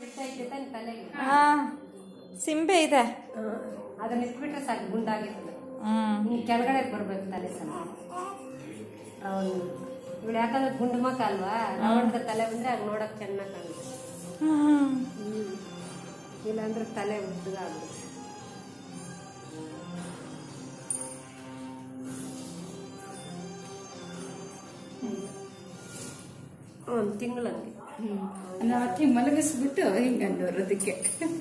ಬಿಟ್ಟೈತೆ ತಾನೆ ತಲೆಗೆ ಹಾ ಸಿಂಬೆ ಇದೆ ಅದನ್ನ ಇಟ್ಬಿಟ್ರೆ ಸಾಕು ಗುಂಡಾಗಿರ್ತದೆ ಹ್ಮ್ ಹಿಂಗೆ ಕೆಳಗಡೆ ಬರ್ಬೇಕು ತಲೆ ಸ್ವಲ್ಪ ರೌಂಡ್ ಇವಳು ಯಾಕಂದ್ರೆ ಗುಂಡು ಮಕ್ಕ ಅಲ್ವಾ ರೌಂಡ್ ತಲೆ ಬಂದ್ರೆ ಆಗ ನೋಡಕ್ ಚೆನ್ನಾಗಿ ಕಾಣುತ್ತೆ ಹ್ಮ್. ಇಲ್ಲಾಂದ್ರೆ ತಲೆ ಉದ್ದಗಾಗುತ್ತೆ ಒಂದು ತಿಂಗಳಂಗೆ ನಾವು ಅತ್ತೆ ಮಲಗಿಸ್ಬಿಟ್ಟು ಹಿಂಗಂದವ್ರು ಅದಕ್ಕೆ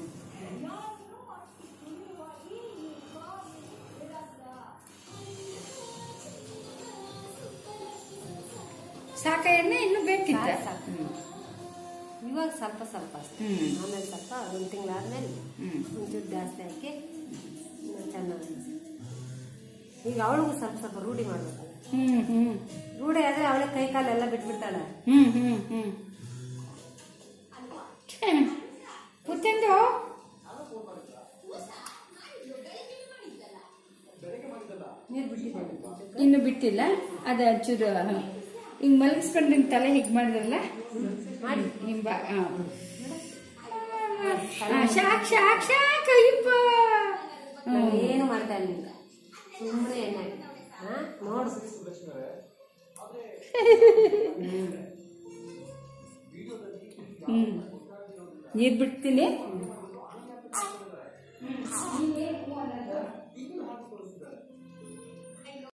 ಸಾಕ ಎಣ್ಣೆ ಇನ್ನು ಬೇಕಿತ್ತ ಸಾಕು, ಸಾಕು. ಇವಾಗ ಸ್ವಲ್ಪ ಸ್ವಲ್ಪ ಅಷ್ಟೇ ಹ್ಮ್. ಆಮೇಲೆ ಸ್ವಲ್ಪ ಒಂದು ತಿಂಗಳಾದ್ಮೇಲೆ ಹ್ಮ್ ಒಂಚೂರು ಜಾಸ್ತಿ ಹಾಕಿ ಇನ್ನು ಚೆನ್ನಾಗಿ ಈಗ ಅವಳಿಗೂ ಸ್ವಲ್ಪ ಸ್ವಲ್ಪ ರೂಢಿ ಮಾಡ್ಬೇಕು ಹ್ಮ್ ಹ್ಮ್ ರೂಢಿ ಆದ್ರೆ ಅವಳೆ ಕೈ ಕಾಲೆಲ್ಲ ಬಿಟ್ಬಿಡ್ತಾಳೆ ಹ್ಮ್ ಹ್ಮ್ ಹ್ಮ್ ಛೆ, ಪುತ್ತಂದು ನೀರು ಬಿಟ್ಟಿದ್ದೇನೆ ಇನ್ನು ಬಿಟ್ಟಿಲ್ಲ ಅದ ಚೂರು ಹಿಂಗ್ ಮಲಗಿಸ್ಕೊಂಡು ಹಿಂಗ್ ತಲೆ ಹೀಗ್ ಮಾಡಿದ್ರಲ್ಲ ಮಾಡಿ ಹಿಂಬ ಆ. ಆ, ಶಾಕ್ ಶಾಕ್ ಶಾಕ್ ಅಯ್ಯಪ್ಪ ನಾನು ಏನು ಮಾಡ್ತಾ ಇಲ್ಲ ಸುಮ್ಮನೆ ಎಣ್ಣೆ ಹಾ ನೋಡು ಹ್ಮ್ ನೀರ್ ಬಿಡ್ತೀನಿ